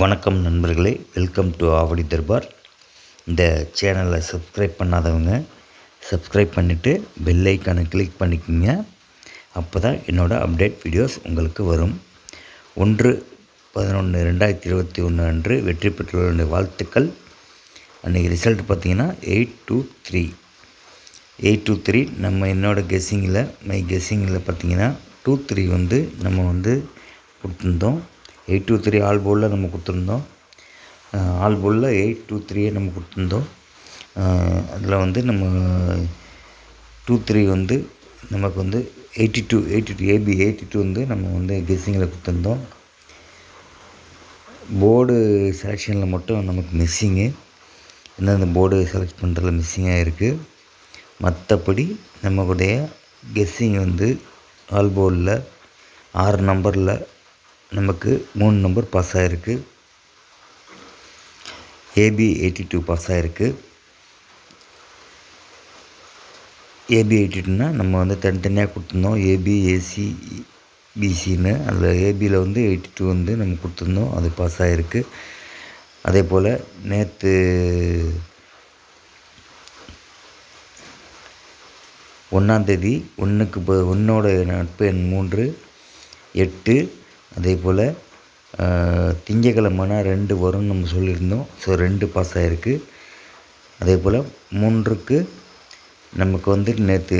வணக்கம் நண்பர்களே welcome to Avadi Darbar இந்த சேனலை சப்ஸ்கிரைப் பண்ணாதவங்க சப்ஸ்கிரைப் பண்ணிவிட்டு பெல் ஐக்கானை கிளிக் பண்ணிக்கோங்க அப்போ தான் என்னோடய அப்டேட் வீடியோஸ் உங்களுக்கு வரும் ஒன்று பதினொன்று ரெண்டாயிரத்தி இருபத்தி ஒன்று அன்று வெற்றி பெற்றவர்களுடைய வாழ்த்துக்கள் அன்றைக்கி ரிசல்ட் பார்த்தீங்கன்னா eight two three eight two three நம்ம என்னோடய கெஸ்ஸிங்கில் மை கெஸ்ஸிங்கில் பார்த்தீங்கன்னா டூ த்ரீ வந்து நம்ம வந்து கொடுத்துருந்தோம் எயிட் டூ த்ரீ ஆல் போலில் நம்ம கொடுத்துருந்தோம் ஆல் போலில் எயிட் டூ த்ரீயே நம்ம கொடுத்துருந்தோம் அதில் வந்து நம்ம டூ த்ரீ வந்து நமக்கு வந்து eighty two eighty two AB eighty two வந்து நம்ம வந்து கெஸ்ஸிங்கில் கொடுத்துருந்தோம் போர்டு செலெக்ஷனில் மட்டும் நமக்கு மிஸ்ஸிங்கு எந்தெந்த போர்டு செலக்ட் பண்ணுறதுல மிஸ்ஸிங்காக இருக்குது மற்றபடி நம்மளுடைய கெஸ்ஸிங் வந்து ஆல் போர்டில் ஆறு நம்பரில் நமக்கு மூணு நம்பர் பாஸ் ஆகிருக்கு ஏபி எயிட்டி டூ பாஸ் ஆகிருக்கு ஏபி எயிட்டி டூனா நம்ம வந்து தனித்தனியாக கொடுத்துருந்தோம் ஏபி ஏசி பிசின்னு அதில் ஏபியில் வந்து எயிட்டி டூ வந்து நம்ம கொடுத்துருந்தோம் அது பாஸ் ஆகிருக்கு அதே போல் நேற்று ஒன்றாந்தேதி ஒன்றுக்கு இப்போ ஒன்றோட நட்பு எண் மூன்று எட்டு அதே போல் திங்கக்கிழமைனா ரெண்டு வரும்னு நம்ம சொல்லியிருந்தோம் ஸோ ரெண்டு பாஸ் ஆகிருக்கு அதே போல் மூன்றுக்கு நமக்கு வந்து நேற்று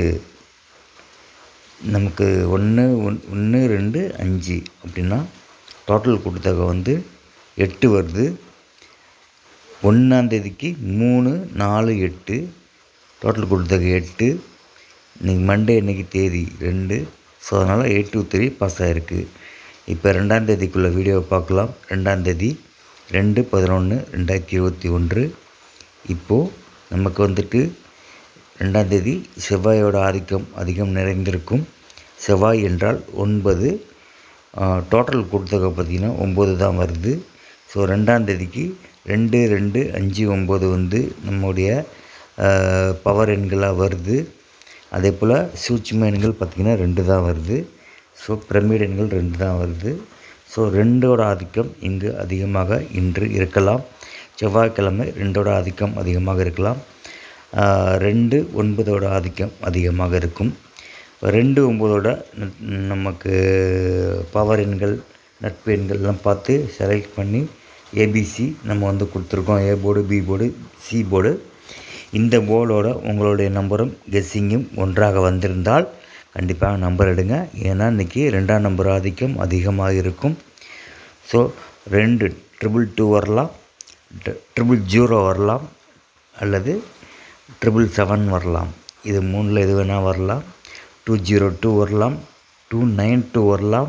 நமக்கு ஒன்று ஒன் ஒன்று ரெண்டு அஞ்சு அப்படின்னா டோட்டல் கொடுத்தக வந்து எட்டு வருது ஒன்றாந்தேதிக்கு மூணு நாலு எட்டு டோட்டல் கொடுத்தக எட்டு இன்றைக்கி மண்டே இன்றைக்கி தேதி ரெண்டு ஸோ அதனால் எயிட் டூ த்ரீ பாஸ் ஆகிருக்கு இப்போ ரெண்டாந்தேதிக்குள்ளே வீடியோவை பார்க்கலாம் ரெண்டாந்தேதி ரெண்டு பதினொன்று ரெண்டாயிரத்தி இருபத்தி ஒன்று இப்போது நமக்கு வந்துட்டு ரெண்டாந்தேதி செவ்வாயோட ஆதிக்கம் அதிகம் நிறைந்திருக்கும் செவ்வாய் என்றால் ஒன்பது டோட்டல் கொடுத்தக பார்த்திங்கன்னா ஒம்பது தான் வருது ஸோ ரெண்டாந்தேதிக்கு ரெண்டு ரெண்டு அஞ்சு ஒம்பது வந்து நம்முடைய பவர் எண்களாக வருது அதே போல் சூட்சும எண்கள் பார்த்திங்கன்னா ரெண்டு தான் வருது ஸோ பிரமிட் எண்கள் ரெண்டு தான் வருது ஸோ ரெண்டோட ஆதிக்கம் இங்கு அதிகமாக இன்று இருக்கலாம் செவ்வாய்க்கிழமை ரெண்டோட ஆதிக்கம் அதிகமாக இருக்கலாம் ரெண்டு ஒன்பதோட ஆதிக்கம் அதிகமாக இருக்கும் ரெண்டு ஒம்பதோட நமக்கு பவர் எண்கள் நட்பு எண்கள்லாம் பார்த்து செலக்ட் பண்ணி ஏபிசி நம்ம வந்து கொடுத்துருக்கோம் A board B board C board இந்த போர்டோட உங்களுடைய நம்பரும் கெஸ்ஸிங்கும் ஒன்றாக வந்திருந்தால் கண்டிப்பாக நம்பர் எடுங்க ஏன்னா இன்றைக்கி ரெண்டாம் நம்பர் ஆதிக்கம் அதிகமாக இருக்கும் ஸோ ரெண்டு ட்ரிபிள் டூ வரலாம் ட்ரிபிள் ஜீரோ வரலாம் அல்லது ட்ரிபிள் செவன் வரலாம் இது மூணில் எது வேணால் வரலாம் டூ ஜீரோ டூ வரலாம் டூ நைன் டூ வரலாம்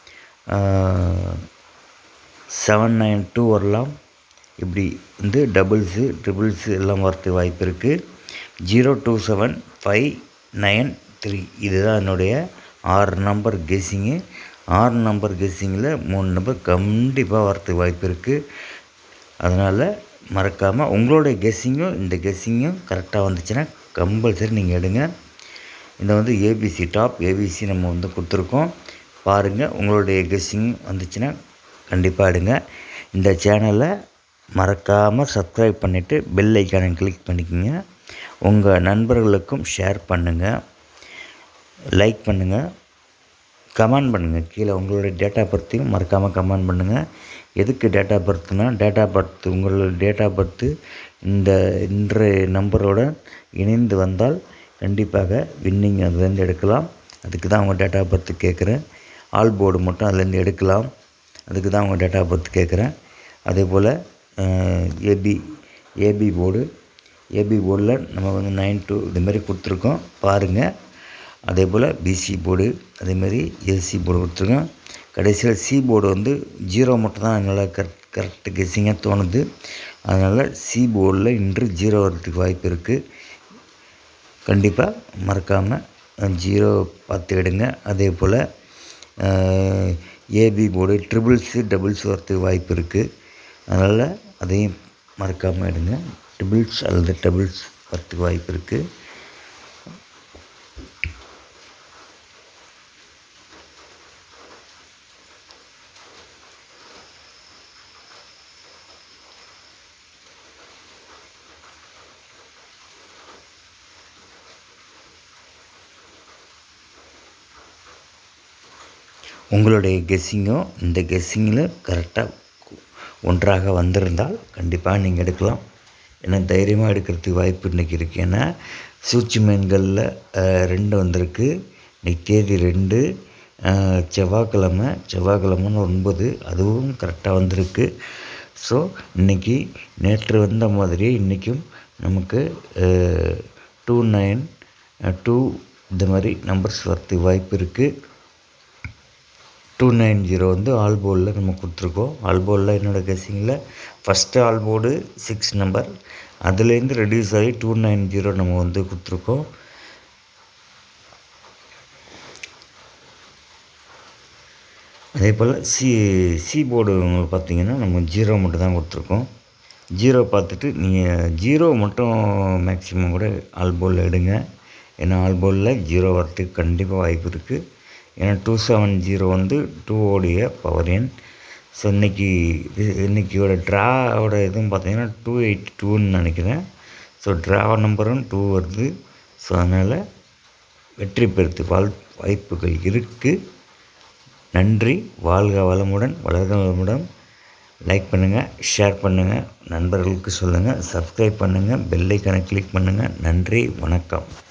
செவன் நைன் டூ வரலாம் இப்படி வந்து டபுள்ஸு ட்ரிபிள்ஸு எல்லாம் வரத்துக்கு வாய்ப்பு இருக்குது zero two seven five nine three இதுதான் என்னுடைய ஆறு நம்பர் கெஸ்ஸிங்கு ஆறு நம்பர் கெஸ்ஸிங்கில் மூணு நம்பர் கண்டிப்பாக வரத்துக்கு வாய்ப்பு இருக்குது அதனால் மறக்காமல் உங்களுடைய கெஸ்ஸிங்கும் இந்த கெஸ்ஸிங்கும் கரெக்டாக வந்துச்சுன்னா கம்பல்சரி நீங்கள் எடுங்க இந்த வந்து ஏபிசி டாப் ஏபிசி நம்ம வந்து கொடுத்துருக்கோம் பாருங்கள் உங்களுடைய கெஸ்ஸிங் வந்துச்சுன்னா கண்டிப்பாக எடுங்க இந்த சேனலை மறக்காமல் சப்ஸ்கிரைப் பண்ணிவிட்டு பெல் ஐக்கானை கிளிக் பண்ணிக்கோங்க உங்கள் நண்பர்களுக்கும் ஷேர் பண்ணுங்கள் லைக் பண்ணுங்கள் கமெண்ட் பண்ணுங்கள் கீழே உங்களுடைய டேட்டா பர்த்தையும் மறக்காமல் கமெண்ட் பண்ணுங்கள் எதுக்கு டேட்டா பர்த்னா டேட்டா பர்த் உங்களோட டேட்டா பர்த்து இந்த இன்றைய நம்பரோட இணைந்து வந்தால் கண்டிப்பாக வின்னிங் அதுலேருந்து எடுக்கலாம் அதுக்கு தான் அவங்க டேட்டா பர்த்து கேட்குறேன் ஆல் போர்டு மட்டும் அதுலேருந்து எடுக்கலாம் அதுக்கு தான் அவங்க டேட்டா பர்த் கேட்குறேன் அதே போல் ஏபி ஏபி போர்டு ஏபி போர்டில் நம்ம வந்து நைன் டூ இதுமாரி கொடுத்துருக்கோம் பாருங்கள் அதே போல் பிசி போர்டு அதேமாரி ஏசி போர்டு கொடுத்துருக்கோம் கடைசியில் சி போர்டு வந்து ஜீரோ மட்டும் தான் என்னால் கரெக்ட் கரெக்ட் கெஸ்ஸிங்காக தோணுது அதனால் சி போர்டில் இன்று ஜீரோ வரதுக்கு வாய்ப்பு இருக்குது கண்டிப்பாக மறக்காமல் ஜீரோ பார்த்து எடுங்க அதே போல் ஏபி போர்டு ட்ரிபிள்ஸு டபுள்ஸ் வரத்துக்கு வாய்ப்பு இருக்குது அதனால் அதையும் மறக்காமல் எடுங்க ட்ரிபிள்ஸ் அல்லது டபுள்ஸ் வரத்துக்கு வாய்ப்பு இருக்குது உங்களுடைய கெஸ்ஸிங்கும் இந்த கெஸ்ஸிங்கில் கரெக்டாக ஒன்றாக வந்திருந்தால் கண்டிப்பாக நீங்கள் எடுக்கலாம் ஏன்னா தைரியமாக எடுக்கிறதுக்கு வாய்ப்பு இன்றைக்கி இருக்குது ஏன்னா சூழ்ச்சி மீன்களில் ரெண்டு வந்திருக்கு இன்றைக்கி தேதி ரெண்டு அஹ், செவ்வாய்க்கிழமை செவ்வாய்க்கிழமைன்னு ஒன்பது அதுவும் கரெக்டாக வந்திருக்கு ஸோ இன்றைக்கி நேற்று வந்த மாதிரியே இன்றைக்கும் நமக்கு டூ நைன் டூ இந்த மாதிரி நம்பர்ஸ் வரத்துக்கு வாய்ப்பு இருக்குது டூ நைன் ஜீரோ வந்து ஆல் போர்டில் நம்ம கொடுத்துருக்கோம் ஆல் போர்டில் என்னோடய கெஸ்ஸிங்கில் first all board six number அதுலேருந்து ரெடியூஸ் ஆகி டூ நைன் ஜீரோ நம்ம வந்து கொடுத்துருக்கோம் அதே போல் சி சி போர்டு உங்களுக்கு பார்த்தீங்கன்னா நம்ம ஜீரோ மட்டும் தான் கொடுத்துருக்கோம் ஜீரோ பார்த்துட்டு நீங்கள் ஜீரோ மட்டும் மேக்ஸிமம் கூட ஆல் போர்டில் எடுங்க ஏன்னா ஆல் போர்டில் ஜீரோ வரத்துக்கு கண்டிப்பாக வாய்ப்பு இருக்குது ஏன்னா டூ செவன் ஜீரோ வந்து டூ ஓடைய பவர் எண் ஸோ இன்றைக்கி இன்றைக்கியோட ட்ராவோட இதுவும் பார்த்தீங்கன்னா டூ எயிட் டூன்னு நினைக்கிறேன் ஸோ ட்ரா நம்பரும் டூ வருது ஸோ அதனால் வெற்றி பெறுத்து வாழ் வாய்ப்புகள் இருக்குது நன்றி வாழ்க வளமுடன் வளர்க வளமுடன் லைக் பண்ணுங்கள் ஷேர் பண்ணுங்கள் நண்பர்களுக்கு சொல்லுங்கள் சப்ஸ்கிரைப் பண்ணுங்கள் பெல்லைக்கனை கிளிக் பண்ணுங்கள் நன்றி வணக்கம்